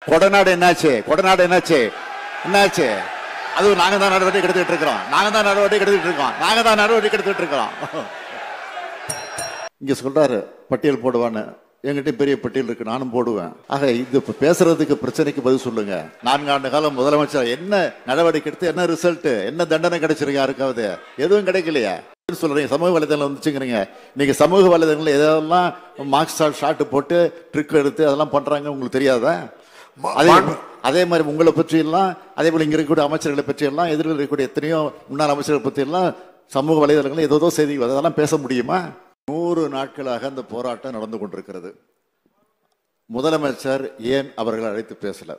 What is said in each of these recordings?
கொடநாடு என்னாச்சு கொடநாடு என்னாச்சு என்னாச்சு அது நாங்க தான் நடவடிக்கை எடுத்துட்டு இருக்கிறோம் நாங்க தான் நடவடிக்கை எடுத்துட்டு இருக்கோம் நாங்க தான் நடவடிக்கை எடுத்துட்டு இருக்கிறோம் இங்க சொல்றாரு பட்டியல் போடுவான்னு என்கிட்ட பெரிய பட்டியல் இருக்கு நானும் போடுவேன் ஆக இது இப்ப பேசுறதுக்கு பிரச்சனைக்கு பதில் சொல்லுங்க நான்காண்டு காலம் முதலமைச்சர் என்ன நடவடிக்கை எடுத்து என்ன ரிசல்ட் என்ன தண்டனை கிடைச்சிருக்கு யாருக்காவது எதுவும் கிடைக்கலையா சொல்றீங்க சமூக வலைதளம் வந்துச்சுங்கிறீங்க நீங்க சமூக வலைதளங்கள் எதெல்லாம் மார்க்ஸ் ஷாட் போட்டு ட்ரிக் எடுத்து அதெல்லாம் பண்றாங்க உங்களுக்கு தெரியாதா மா- அதே மாண்பு- அதே மாதிரி உங்களை பற்றி எல்லாம் அதே போல இங்க இருக்கக்கூடிய அமைச்சர்களை பற்றி எல்லாம் எதிரில் இருக்கக்கூடிய எத்தனையோ முன்னாள் அமைச்சர்களை பற்றி எல்லாம் சமூக வலைதளங்கள் ஏதோ செய்தி வருது. அதெல்லாம் பேச முடியுமா நூறு நாட்களாக அந்த போராட்டம் நடந்து கொண்டிருக்கிறது முதலமைச்சர் ஏன் அவர்களை அழைத்து பேசல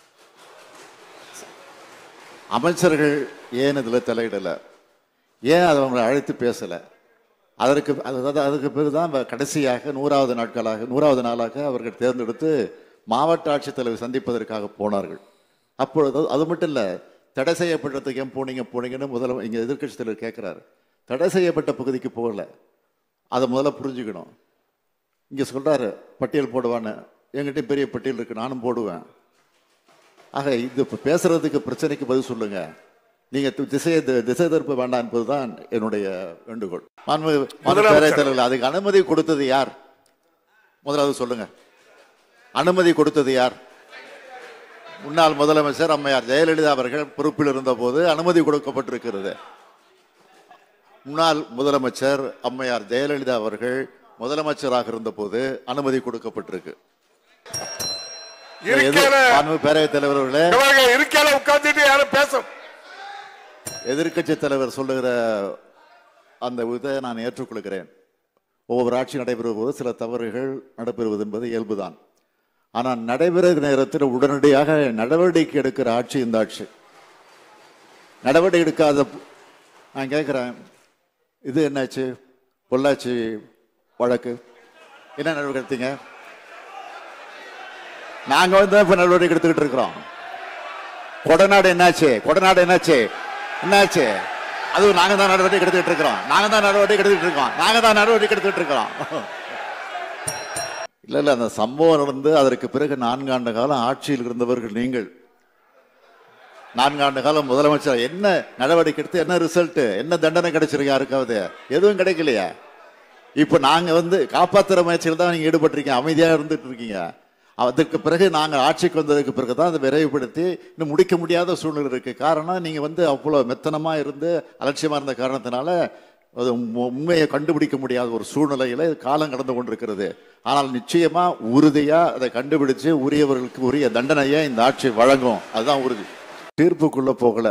அமைச்சர்கள் ஏன் இதுல தலையிடல ஏன் அதை அவங்களை அழைத்து பேசல அதற்கு அதாவது அதுக்கு பிறகுதான் வ- கடைசியாக நூறாவது நாட்களாக நூறாவது நாளாக அவர்கள் தேர்ந்தெடுத்து மாவட்ட ஆட்சித்தலைவர் சந்திப்பதற்காக போனார்கள் அப்பொழுது அது மட்டும் இல்ல தடை செய்யப்பட்டதுக்கு ஏன் போனீங்க போனீங்கன்னு முதல்ல இங்க எதிர்க்கட்சி தலைவர் கேட்கிறாரு தடை செய்யப்பட்ட பகுதிக்கு போகல அதை முதல்ல புரிஞ்சுக்கணும் இங்க சொல்றாரு பட்டியல் போடுவான்னு என்கிட்ட பெரிய பட்டியல் இருக்கு நானும் போடுவேன் ஆக இது இப்ப பேசுறதுக்கு பிரச்சனைக்கு பதில் சொல்லுங்க நீங்க தி- திசையை தி- திசை திருப்ப வேண்டாம் என்பதுதான் என்னுடைய வேண்டுகோள் மாண்பு மாண்பு முதலமைச்சர். பேரவைத் தலைவர் அதுக்கு அனுமதி கொடுத்தது யார் முதலாவது சொல்லுங்க அனுமதி கொடுத்தது யார் முன்னாள் முதலமைச்சர் அம்மையார் ஜெயலலிதா அவர்கள் பொறுப்பில் இருந்தபோது அனுமதி கொடுக்கப்பட்டிருக்கிறது முன்னாள் முதலமைச்சர் அம்மையார் ஜெயலலிதா அவர்கள் முதலமைச்சராக இருந்தபோது அனுமதி கொடுக்கப்பட்டிருக்கு எது- இருக்கையில மாண்பு பேரவைத் தலைவர் அவர்களே இவங்க இருக்கையில உட்கார்ந்துட்டு யாரும் பேச எதிர்க்கட்சி தலைவர் சொல்லுகிற அந்த இதை நான் ஏற்றுக்கொள்கிறேன் ஒவ்வொரு ஆட்சி நடைபெறும் போது சில தவறுகள் நடைபெறுவது என்பது இயல்புதான் ஆனால் நடைபெறுகிற நேரத்தில் உடனடியாக நடவடிக்கை எடுக்கிற ஆட்சி இந்த ஆட்சி நடவடிக்கை எடுக்காத நான் கேட்கிறேன் இது என்னாச்சு பொள்ளாச்சி வழக்கு என்ன நடவடிக்கை எடுத்தீங்க நாங்க வந்து இப்ப நடவடிக்கை எடுத்துக்கிட்டு இருக்கிறோம் கொடநாடு என்னாச்சு கொடநாடு என்னாச்சு என்னாச்சு அது நாங்க தான் நடவடிக்கை எடுத்துக்கிட்டு இருக்கிறோம் நாங்க தான் நடவடிக்கை எடுத்துக்கிட்டு இருக்கோம் நாங்க தான் நடவடிக்கை எடுத்துக்கிட்டு இருக்கிறோம் இல்ல இல்ல அந்த சம்பவம் நடந்து அதற்கு பிறகு நான்காண்டு காலம் ஆட்சியில் இருந்தவர்கள் நீங்கள் நான்காண்டு காலம் முதலமைச்சர் என்ன நடவடிக்கை எடுத்து என்ன ரிசல்ட் என்ன தண்டனை கிடைச்சிருக்கு யாருக்காவது எதுவும் கிடைக்கலையா இப்ப நாங்க வந்து காப்பாத்துற முயற்சியில் தான் நீங்க ஈடுபட்டிருக்கீங்க அமைதியா இருந்துட்டு இருக்கீங்க அதற்கு பிறகு நாங்கள் ஆட்சிக்கு வந்ததுக்கு பிறகு தான் அதை விரைவுபடுத்தி இன்னும் முடிக்க முடியாத சூழ்நிலை இருக்கு காரணம் நீங்க வந்து அவ்வளவு மெத்தனமா இருந்து அலட்சியமா இருந்த காரணத்தினால அது உண்ம- உண்மையை கண்டுபிடிக்க முடியாத ஒரு சூழ்நிலையில காலம் கடந்து கொண்டிருக்கிறது ஆனால் நிச்சயமா உறுதியா அதை கண்டுபிடிச்சு உரியவர்களுக்கு உரிய தண்டனையை இந்த ஆட்சி வழங்கும் அதுதான் உறுதி தீர்ப்புக்குள்ள போகல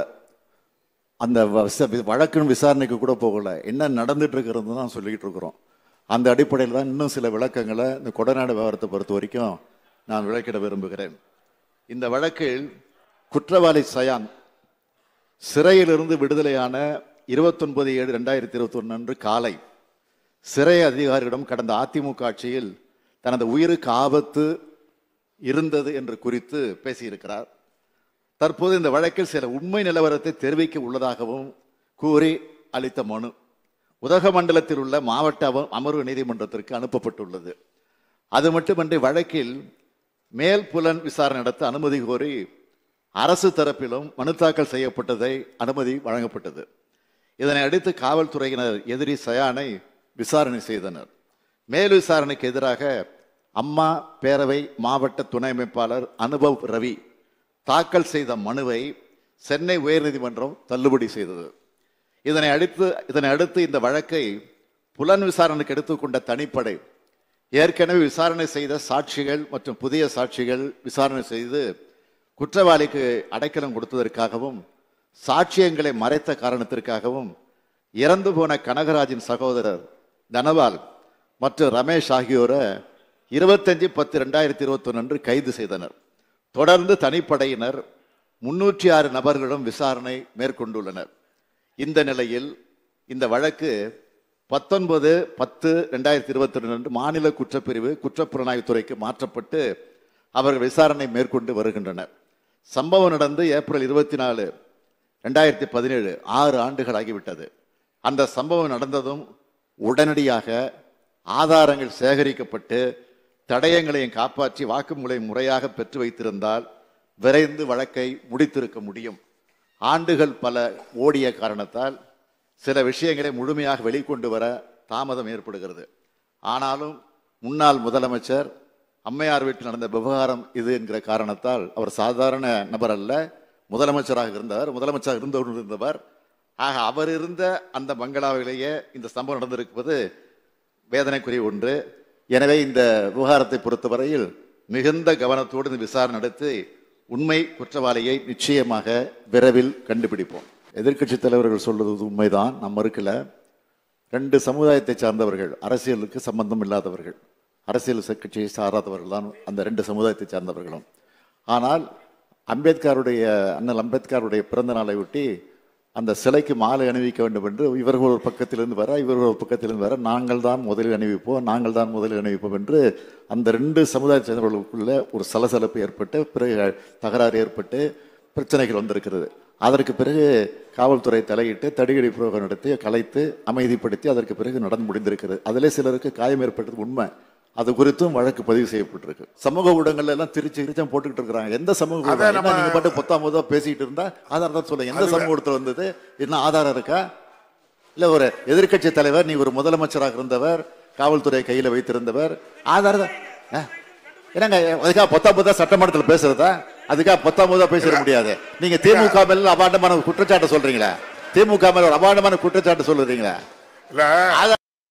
அந்த வச- வி- வழக்கின் விசாரணைக்கு கூட போகல என்ன நடந்துட்டு இருக்கிறது தான் சொல்லிக்கிட்டு இருக்கிறோம் அந்த அடிப்படையில் தான் இன்னும் சில விளக்கங்களை இந்த கொடநாடு விவகாரத்தை பொறுத்த வரைக்கும் நான் விளக்கிட விரும்புகிறேன் இந்த வழக்கில் குற்றவாளி சயான் சிறையிலிருந்து விடுதலையான இருபத்தொன்பது ஏழு ரெண்டாயிரத்தி இருபத்தி அன்று காலை சிறை அதிகாரியிடம் கடந்த அதிமுக ஆட்சியில் தனது உயிருக்கு ஆபத்து இருந்தது என்று குறித்து பேசியிருக்கிறார் தற்போது இந்த வழக்கில் சில உண்மை நிலவரத்தை தெரிவிக்க உள்ளதாகவும் கூறி அளித்த மனு உதகமண்டலத்தில் உள்ள மாவட்ட அம- அமர்வு நீதிமன்றத்திற்கு அனுப்பப்பட்டுள்ளது அது மட்டுமன்றி வழக்கில் மேல் புலன் விசாரணை நடத்த அனுமதி கோரி அரசு தரப்பிலும் மனு தாக்கல் செய்யப்பட்டதை அனுமதி வழங்கப்பட்டது இதனை அடுத்து காவல்துறையினர் எதிரி சயானை விசாரணை செய்தனர் மேல் விசாரணைக்கு எதிராக அம்மா பேரவை மாவட்ட துணை அமைப்பாளர் அனுபவ் ரவி தாக்கல் செய்த மனுவை சென்னை உயர்நீதிமன்றம் தள்ளுபடி செய்தது இதனை அடுத்து இதனை அடுத்து இந்த வழக்கை புலன் விசாரணைக்கு எடுத்துக்கொண்ட தனிப்படை ஏற்கனவே விசாரணை செய்த சாட்சிகள் மற்றும் புதிய சாட்சிகள் விசாரணை செய்து குற்றவாளிக்கு அடைக்கலம் கொடுத்ததற்காகவும் சாட்சியங்களை மறைத்த காரணத்திற்காகவும் இறந்து போன கனகராஜின் சகோதரர் தனபால் மற்றும் ரமேஷ் ஆகியோரை இருபத்தஞ்சு பத்து ரெண்டாயிரத்தி இருபத்தி அன்று கைது செய்தனர் தொடர்ந்து தனிப்படையினர் முன்னூற்றி ஆறு நபர்களிடம் விசாரணை மேற்கொண்டுள்ளனர் இந்த நிலையில் இந்த வழக்கு பத்தொன்பது பத்து ரெண்டாயிரத்தி இருபத்தி ரெண்டு அன்று மாநில குற்றப்பிரிவு குற்றப்புலனாய்வுத்துறைக்கு மாற்றப்பட்டு அவர்கள் விசாரணை மேற்கொண்டு வருகின்றனர் சம்பவம் நடந்து ஏப்ரல் இருபத்தி நாலு ரெண்டாயிரத்தி பதினேழு ஆறு ஆண்டுகள் ஆகிவிட்டது அந்த சம்பவம் நடந்ததும் உடனடியாக ஆதாரங்கள் சேகரிக்கப்பட்டு தடயங்களையும் காப்பாற்றி வாக்குமூலை முறையாக பெற்று வைத்திருந்தால் விரைந்து வழக்கை முடித்திருக்க முடியும் ஆண்டுகள் பல ஓடிய காரணத்தால் சில விஷயங்களை முழுமையாக வெளிக்கொண்டு வர தாமதம் ஏற்படுகிறது ஆனாலும் முன்னாள் முதலமைச்சர் அம்மையார் வீட்டில் நடந்த விவகாரம் இது என்கிற காரணத்தால் அவர் சாதாரண நபர் அல்ல முதலமைச்சராக இருந்தவர் முதலமைச்சராக இருந்தவர் இருந்தவர் ஆக அவர் இருந்த அந்த பங்களாவிலேயே இந்த சம்பவம் நடந்திருப்பது வேதனைக்குரிய ஒன்று எனவே இந்த விவகாரத்தை பொறுத்தவரையில் மிகுந்த கவனத்தோடு இந்த விசாரணை நடத்தி உண்மை குற்றவாளியை நிச்சயமாக விரைவில் கண்டுபிடிப்போம் எதிர்க்கட்சி தலைவர்கள் சொல்றது உண்மைதான் நம்ம இருக்கல ரெண்டு சமுதாயத்தை சார்ந்தவர்கள் அரசியலுக்கு சம்பந்தம் இல்லாதவர்கள் அரசியல் கட்சியை சாராதவர்கள் தான் அந்த ரெண்டு சமுதாயத்தை சார்ந்தவர்களும் ஆனால் அம்பேத்கருடைய அண்ணல் அம்பேத்கருடைய பிறந்த நாளை ஒட்டி அந்த சிலைக்கு மாலை அணிவிக்க வேண்டும் என்று இவர்கள் ஒரு பக்கத்திலிருந்து வர இவர்கள் ஒரு பக்கத்திலிருந்து வர நாங்கள் தான் முதலில் அணிவிப்போம் நாங்கள் தான் முதலில் அணிவிப்போம் என்று அந்த ரெண்டு சமுதாயத்தை சேர்ந்தவர்களுக்குள்ள ஒரு சலசலப்பு ஏற்பட்டு பிறகு தகராறு ஏற்பட்டு பிரச்சனைகள் வந்திருக்கிறது அதற்கு பிறகு காவல்துறை தலையிட்டு தடியடி பிரயோகம் நடத்தி கலைத்து அமைதிப்படுத்தி அதற்கு பிறகு நடந்து முடிந்திருக்கிறது அதிலே சிலருக்கு காயம் ஏற்பட்டது உண்மை அது குறித்தும் வழக்கு பதிவு செய்யப்பட்டிருக்கு சமூக ஊடகங்கள்ல எல்லாம் திருச்சி திருச்சம் போட்டுக்கிட்டு இருக்கிறாங்க எந்த சமூக ஊடகம்? அதான் நம்ம- என்ன நீங்க பாட்டு பத்தாம் போதா பேசிட்டு இருந்தா ஆதாரம் தான் சொல்லுங்க எந்த சமூக ஊடகத்துல வந்தது என்ன ஆதாரம் இருக்கா இல்ல ஒரு எதிர்க்கட்சி தலைவர் நீ ஒரு முதலமைச்சராக இருந்தவர் காவல்துறை கையில வைத்திருந்தவர் ஆதாரம் ஆ? என்னங்க அதுக்காக பத்தாம் போதா சட்டமன்றத்தில் பேசுறதா அதுக்காக பத்தாம் போதா பேசிட முடியாது நீங்க திமுக மேல அபாண்டமான ஒரு குற்றச்சாட்டு சொல்றீங்களா திமுக மேல ஒரு அபாண்டமான குற்றச்சாட்டு சொல்றீங்களா இல்ல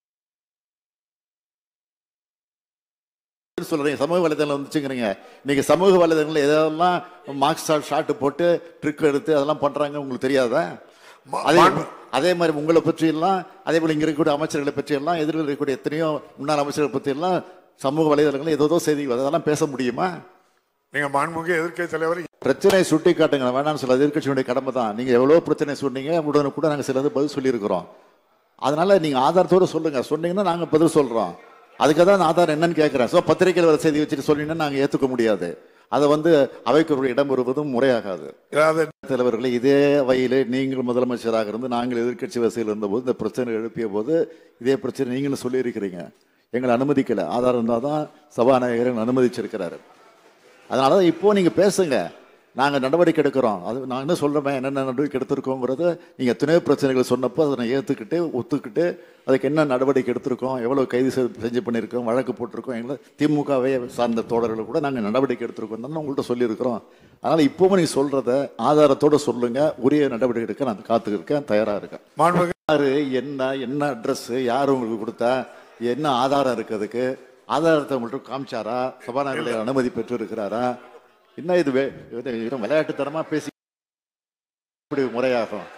சொல்றீங்க சமூக வலைதளம் வந்துச்சுங்கிறீங்க நீங்க சமூக வலைதளங்கள்ல எதெல்லாம் மார்க்ஸ் ஷாட் போட்டு ட்ரிக் எடுத்து அதெல்லாம் பண்றாங்க உங்களுக்கு தெரியாதா மா- அதே மாண்பு- அதே மாதிரி உங்களை பற்றி எல்லாம் அதே போல இங்க இருக்கக்கூடிய அமைச்சர்களை பற்றி எல்லாம் எதிரில் இருக்கக்கூடிய எத்தனையோ முன்னாள் அமைச்சர்களை பற்றி எல்லாம் சமூக வலைதளங்களில் ஏதோ செய்தி வருது. அதெல்லாம் பேச முடியுமா நீங்க மாண்புமிகு எதிர்க்கட்சி தலைவர் பிரச்சனை சுட்டி காட்டுங்க வேணாம்னு சொல்ல எதிர்க்கட்சியினுடைய கடமை தான் நீங்க எவ்வளவு பிரச்சனை சொன்னீங்க உடனே கூட நாங்க சிலது பதில் சொல்லியிருக்கிறோம் அதனால நீங்க ஆதாரத்தோட சொல்லுங்க சொன்னீங்கன்னா நாங்க பதில் சொல்றோம் அதுக்காக தான் நான் ஆதாரம் என்னன்னு கேட்கிறேன் ஸோ பத்திரிகையில் வர செய்தி வச்சுட்டு சொன்னீங்கன்னா நாங்க ஏத்துக்க முடியாது அதை வந்து அவைக்கு ஒரு இடம் வருவதும் முறையாகாது ஏதாவது தலைவர்களே இதே வகையிலே நீங்கள் முதலமைச்சராக இருந்து நாங்கள் எதிர்க்கட்சி வசதியில் இருந்தபோது இந்த பிரச்சனை எழுப்பிய போது இதே பிரச்சனை நீங்களும் சொல்லியிருக்கிறீங்க எங்களை அனுமதிக்கல ஆதாரம் இருந்தால் தான் சபாநாயகர் எங்களை அனுமதிச்சிருக்கிறாரு அதனால தான் இப்போ நீங்க பேசுங்க நாங்க நடவடிக்கை எடுக்கிறோம் அது நான் என்ன சொல்றேன் என்னென்ன நடவடிக்கை எடுத்திருக்கோங்கிறத நீங்க எத்தனையோ பிரச்சனைகள் சொன்னப்போ அதை நான் ஏத்துக்கிட்டு ஒத்துக்கிட்டு அதுக்கு என்ன நடவடிக்கை எடுத்திருக்கோம் எவ்வளவு கைது செ- செஞ்சு பண்ணியிருக்கோம் வழக்கு போட்டிருக்கோம் எங்களை திமுகவை சார்ந்த தோழர்கள் கூட நாங்க நடவடிக்கை எடுத்திருக்கோம் தான் உங்கள்கிட்ட சொல்லியிருக்கிறோம் அதனால இப்பவும் நீ சொல்றத ஆதாரத்தோட சொல்லுங்க உரிய நடவடிக்கை எடுக்க நான் காத்துக்கிட்டு இருக்கேன் தயாரா இருக்கேன் மாண்புமிகு யாரு என்ன என்ன அட்ரஸ் யார் உங்களுக்கு கொடுத்தா என்ன ஆதாரம் இருக்கிறதுக்கு ஆதாரத்தை மட்டும் காமிச்சாரா சபாநாயகருடைய அனுமதி பெற்று இருக்கிறாரா என்ன இது வே- இது வெறும் விளையாட்டுத்தனமா பேசி இப்படி முறையாகும்